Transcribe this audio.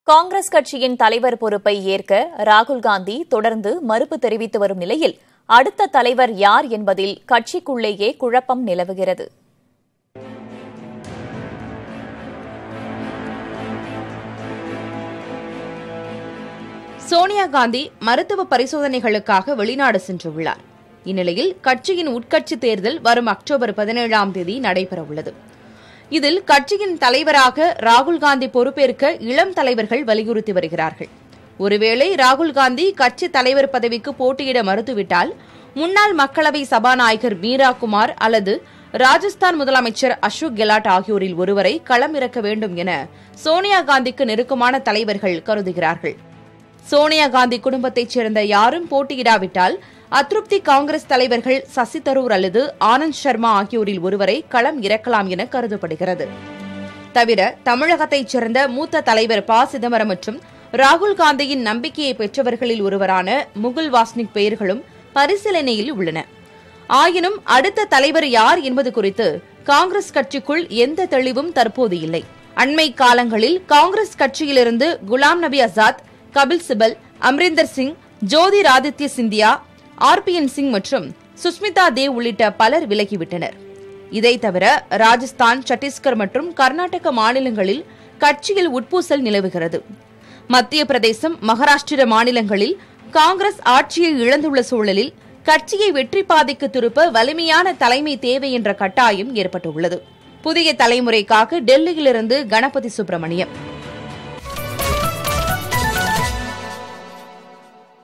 காங்கிரஸ் கட்சியின் தலைவர் பொறுப்பை ஏற்க ராகுல் காந்தி தொடர்ந்து மறுப்பு தெரிவித்து வரும் நிலையில் அடுத்த தலைவர் யார் என்பதில் கட்சிக்குள்ளேயே குழப்பம் நிலவுகிறது சோனியா காந்தி மருத்துவ பரிசோதனைகளுக்காக வெளிநாடு சென்றுள்ளார் இந்நிலையில் கட்சியின் உட்கட்சி தேர்தல் வரும் அக்டோபர் பதினேழாம் தேதி நடைபெறவுள்ளது இதில் கட்சியின் தலைவராக ராகுல் காந்தி பொறுப்பேற்க இளம் தலைவர்கள் வலியுறுத்தி வருகிறார்கள் ஒருவேளை ராகுல் காந்தி கட்சி தலைவர் பதவிக்கு போட்டியிட மறுத்துவிட்டால் முன்னாள் மக்களவை சபாநாயகர் மீரா குமார் அல்லது ராஜஸ்தான் முதலமைச்சர் அசோக் கெலாட் ஆகியோரில் ஒருவரை களமிறக்க வேண்டும் என சோனியா காந்திக்கு நெருக்கமான தலைவர்கள் கருதுகிறார்கள் சோனியா காந்தி குடும்பத்தைச் சேர்ந்த யாரும் போட்டியிடாவிட்டால் அதிருப்தி காங்கிரஸ் தலைவர்கள் சசி தரூர் அல்லது ஆனந்த் சர்மா ஆகியோரில் ஒருவரை களம் இறக்கலாம் என கருதப்படுகிறது தவிர தமிழகத்தைச் சேர்ந்த மூத்த தலைவர் ப சிதம்பரம் மற்றும் ராகுல் காந்தியின் நம்பிக்கையை பெற்றவர்களில் ஒருவரான முகுல் வாஸ்னிக் பெயர்களும் பரிசீலனையில் உள்ளன ஆயினும் அடுத்த தலைவர் யார் என்பது குறித்து காங்கிரஸ் கட்சிக்குள் எந்த தெளிவும் தற்போது இல்லை அண்மை காலங்களில் காங்கிரஸ் கட்சியிலிருந்து குலாம் நபி ஆசாத் கபில் சிபல் அம்ரிந்தர் சிங் ஜோதிராதித்ய சிந்தியா ஆர்பிஎன் சிங் மற்றும் சுஷ்மிதா தேவ் உள்ளிட்ட பலர் விலகிவிட்டனர் இதை தவிர ராஜஸ்தான் சத்தீஸ்கர் மற்றும் கர்நாடக மாநிலங்களில் கட்சியில் உட்பூசல் நிலவுகிறது மத்திய பிரதேசம் மகாராஷ்டிர மாநிலங்களில் காங்கிரஸ் ஆட்சியை இழந்துள்ள சூழலில் கட்சியை வெற்றி பாதைக்கு திருப்ப வலிமையான தலைமை தேவை என்ற கட்டாயம் ஏற்பட்டுள்ளது புதிய தலைமுறைக்காக டெல்லியிலிருந்து கணபதி சுப்பிரமணியம்